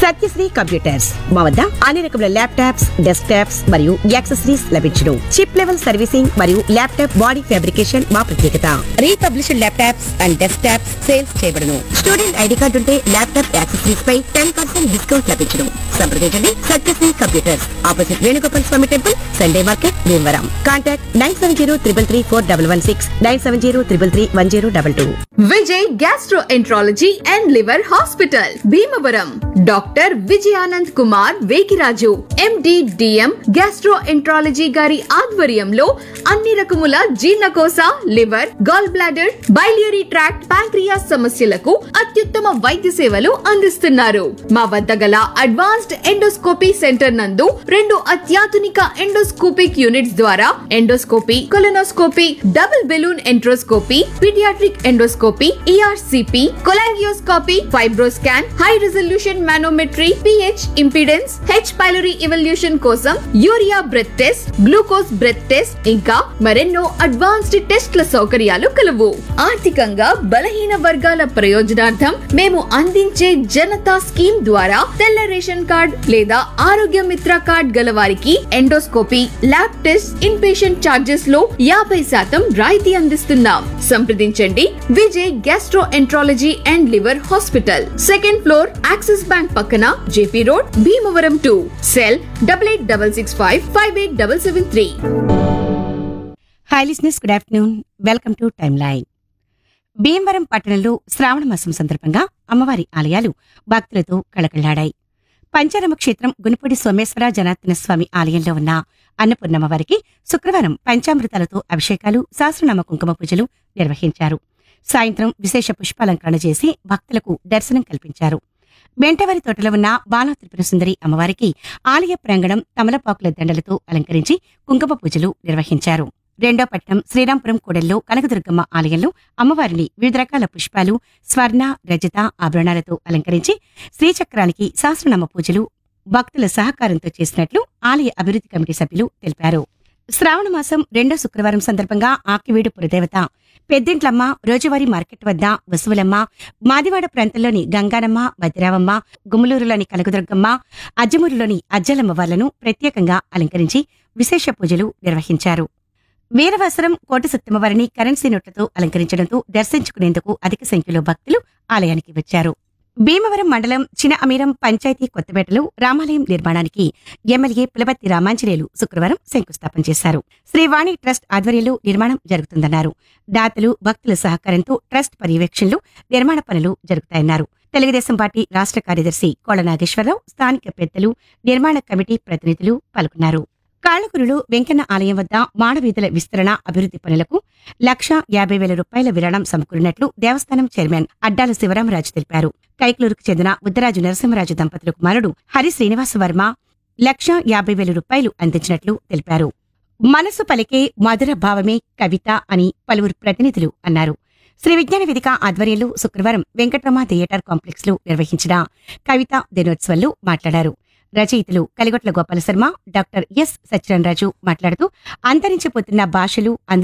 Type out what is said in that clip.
Satyasri computers మా వద్ద అన్ని రకముల ల్యాప్టాప్స్ డెస్క్ టాప్స్ మరియు యాక్సెసరీస్ లభించును చిప్ లెవెల్ సర్వీసింగ్ మరియు ల్యాప్టాప్ బాడీ ఫ్యాబ్రికేషన్ మా ప్రత్యేకత republished laptops and desktops sales చేయబడును స్టూడెంట్ ఐడి కార్డు ఉంటే ల్యాప్టాప్ యాక్సెసరీస్ పై టెన్ పర్సెంట్ డిస్కౌంట్ లభించును సంప్రదించండి Satyasri computers opposite Venugopal Swamy temple Sunday market Bhimavaram contact nine seven zero triple three four double one six nine seven zero triple three one zero double two Vijay gastroenterology and liver hospital Bhimavaram doctor Vijayanand Kumar Vekiraju MD DM gastroenterology గారి ఆధ్వర్యంలో అన్ని రకముల జీర్ణకోశ liver gall bladder biliary tract pancreas సమస్యలకు అత్యుత్తమ వైద్య సేవలు అందిస్తున్నారు మా వద్ద గల అడ్వాన్స్డ్ ఎండోస్కోపీ సెంటర్ నందు రెండు అత్యాధునిక ఎండోస్కోపిక్ యూనిట్స్ ద్వారా endoscopy colonoscopy double balloon enteroscopy paediatric endoscopy ERCP cholangioscopy fibroscan high resolution manometry pH impedance H pylori evaluation కోసం urea breath test glucose breath test ఇంకా మరెన్నో అడ్వాన్స్డ్ టెస్ట్ల సౌకర్యాలు కలవు ఆర్థికంగా బలహీన వర్గాల ప్రయోజనార్థం మేము అందించే జనతా స్కీమ్ ద్వారా తెల్ల రేషన్ కార్డ్ లేదా ఆరోగ్య మిత్ర కార్డ్ గల వారికి endoscopy lab test inpatient charges లో యాభై శాతం రాయితీ అందిస్తున్నాం సంప్రదించండి Vijay gastroenterology and liver hospital second floor Axis bank పక్కన JP road Bhimavaram two cell double eight double six five five eight double seven three hi listeners good afternoon welcome to timeline Bhimavaram పట్టణంలో శ్రావణ మాసం సందర్భంగా అమ్మవారి ఆలయాలు భక్తులతో కళకళ్లాడాయి పంచారమ క్షేత్రం గునిపూడి సోమేశ్వర జనార్దన స్వామి ఆలయంలో ఉన్న అన్నపూర్ణమ్మవారికి శుక్రవారం పంచామృతాలతో అభిషేకాలు సహస్రనామ కుంకుమ పూజలు నిర్వహించారు సాయంత్రం విశేష పుష్పాలంకరణ చేసి భక్తులకు దర్శనం కల్పించారు వెంటవారి తోటలో ఉన్న బాలా త్రిపుర సుందరి అమ్మవారికి ఆలయ ప్రాంగణం తమలపాకుల దండలతో అలంకరించి కుంకుమ పూజలు నిర్వహించారు రెండో పట్టణం శ్రీరాంపురం కూడల్లో కనకదుర్గమ్మ ఆలయంలో అమ్మవారిని వివిధ రకాల పుష్పాలు స్వర్ణ రజత ఆభరణాలతో అలంకరించి శ్రీచక్రానికి సహస్రనామ పూజలు భక్తుల సహకారంతో చేసినట్లు ఆలయ అభివృద్ధి కమిటీ సభ్యులు తెలిపారు శ్రావణ మాసం రెండో శుక్రవారం సందర్భంగా ఆకివీడు పురదేవత పెద్దింట్లమ్మ రోజువారీ మార్కెట్ వద్ద వసువులమ్మ మాదివాడ ప్రాంతంలోని గంగానమ్మ భద్రావమ్మ గుమ్మలూరులోని కనకదుర్గమ్మ అజ్జమూరులోని అజ్జలమ్మ వార్లను ప్రత్యేకంగా అలంకరించి విశేష పూజలు నిర్వహించారు వీరవాసరం కోట సత్యమవారిని కరెన్సీ నోట్లతో అలంకరించడంతో దర్శించుకునేందుకు అధిక సంఖ్యలో భక్తులు ఆలయానికి వచ్చారు భీమవరం మండలం చిన అమీరం పంచాయతీ కొత్తపేటలో రామాలయం నిర్మాణానికి ఎమ్మెల్యే పులపత్తి రామాంజనేయులు శుక్రవారం శంకుస్థాపన చేశారు శ్రీవాణి ట్రస్ట్ ఆధ్వర్యంలో నిర్మాణం జరుగుతుందన్నారు దాతలు భక్తుల సహకారంతో ట్రస్ట్ పర్యవేక్షణలో నిర్మాణ పనులు జరుగుతాయన్నారు తెలుగుదేశం పార్టీ రాష్ట్ర కార్యదర్శి కోళ్ల నాగేశ్వరరావు స్థానిక పెద్దలు నిర్మాణ కమిటీ ప్రతినిధులు పాల్గొన్నారు కాళ్ళకూరులో వెంకన్న ఆలయం వద్ద మాడవీధుల విస్తరణ అభివృద్ధి పనులకు లక్ష యాభై వేల రూపాయల విరాళం సమకూరినట్లు దేవస్థానం చైర్మన్ అడ్డాల శివరామరాజు తెలిపారు కైకలూరుకు చెందిన ఉద్దరాజు నరసింహరాజు దంపతుల కుమారుడు హరి శ్రీనివాస వర్మ లక్ష యాభై వేల రూపాయలు అందించినట్లు తెలిపారు మనసు పలికే మధుర భావమే కవిత అని పలువురు ప్రతినిధులు అన్నారు శ్రీ విజ్ఞాన వేదిక ఆధ్వర్యంలో శుక్రవారం వెంకట్రమ థియేటర్ కాంప్లెక్స్ లో నిర్వహించిన కవిత దినోత్సవంలో మాట్లాడారు రచయితలు కలిగొట్ల గోపాల శర్మ డాక్టర్ ఎస్ సత్యనారాయణరాజు మాట్లాడుతూ అంతరించిపోతున్న భాషలు